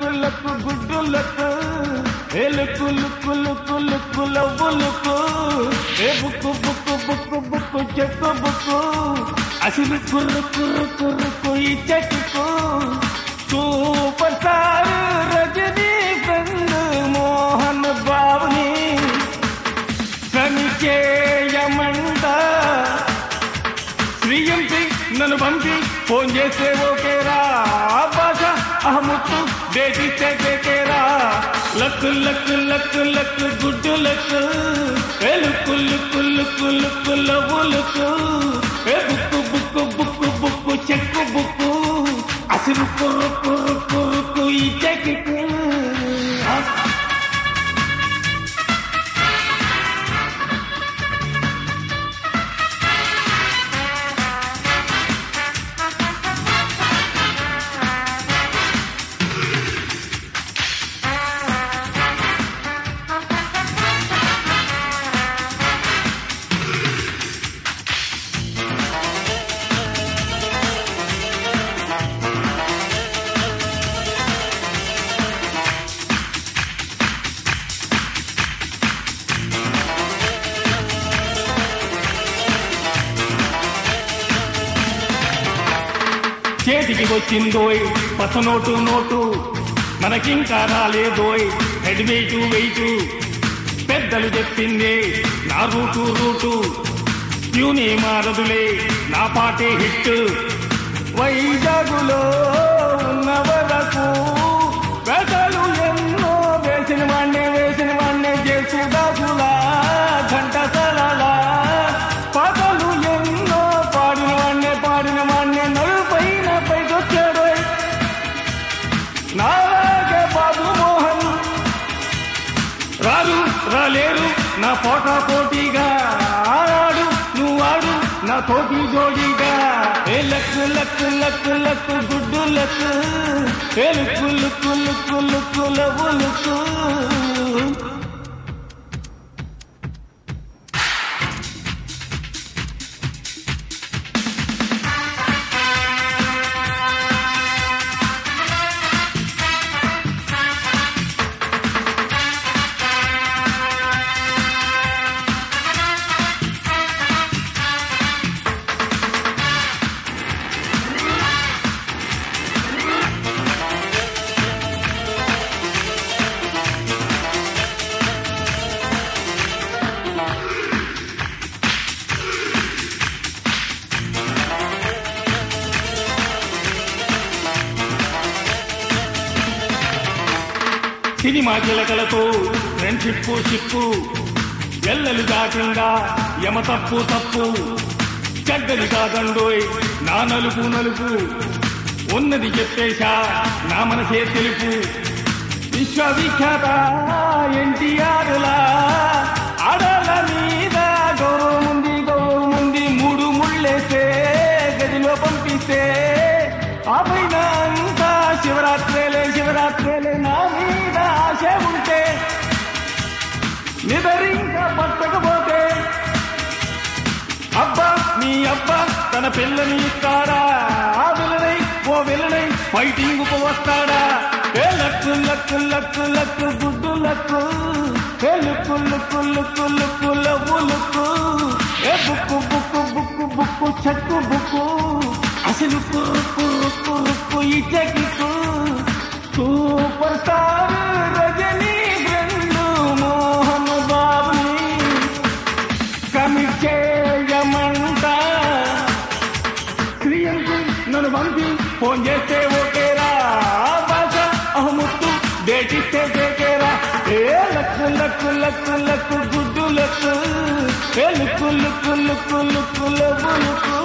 luck luck good luck ఏ look look look look love look ఏ book book book book check book అసలు కుర్రు కుర్రు కుర్రుకు ఈ check super star Rajini friend Mohan బాబుని శ్రమించేయమంట శ్రీయంతి నన్ను పంపి ఫోన్ చేస్తే ఓకేరా భాష అహముత్తు దేశిస్తే కేకేరా luck luck luck luck good luck ఏ look look look look love look ఏ book book book book check book అసలు కుర్రు కుర్రు కుర్రుకు ఈ చెక్కు చేతికి వచ్చిందోయ్ పచ్చ నోటు నోటు మనకింకా రాలేదోయ్ హెడ్ వెయిటు వెయిటు పెద్దలు చెప్పింది నా రూటు రూటు ట్యూనే మారదులే నా పాటే హిట్ వైజాగులో ఉన్న వరకు వేటలు ఎన్నో వేసిన వాణ్ణే వేసిన వాణ్ణే చేసుదాసులా గంట సలలా పాటలు ఎన్నో పాడిన వాణ్ణే పాడిన వాణ్ణే నలుపైన పైకొచ్చాడు నాలాగే బాబు మోహన్ రారు రాలేరు నా పోటా పోటీగా ఆడాడు నువ్వు ఆడు నా తోటి జోడిగా ఏ luck luck luck luck good luck ఏ look look look look love look cinema చిలకలతో ఫ్రెండ్షిప్ షిప్పు ఎల్లలు కాకుండా యమ తప్పు తప్పు చెడ్డది కాదండోయ్ నా నలుపు నలుపు ఉన్నది చెప్పేశా నా మనసే తెలుపు విశ్వవిఖ్యాత ఎన్టీఆర్లా ఆడల మీద గౌరవం ఉంది గౌరవం ఉంది మూడు ముళ్ళేస్తే గదిలో పంపిస్తే ఆ పైన అంతా శివరాత్రేలే శివరాత్రేలే నా మీద ఆశ ఉంటే నిదరింకా పట్టకపోతే అబ్బా నీ అబ్బా తన పిల్లని ఇస్తాడా ఆ విలనై ఓ విలనై ఫైటింగ్ కు వస్తాడా ఏ luck luck luck luck good luck ఏ look look look look love look ఏ book book book book check book అసలు కుర్రు కుర్రు కుర్రుకు ఈ చెక్కు సూపర్ స్టార్ రజనీ బృందు మోహన్ బాబుని కమిట్ చేయమంట క్రియంకు నన్ను పంపి ఫోన్ చేస్తే ఓకేరా భాష అహముత్తు డేటిస్తే చేకేరా ఏ luck luck luck luck good luck ఏ look look look look love look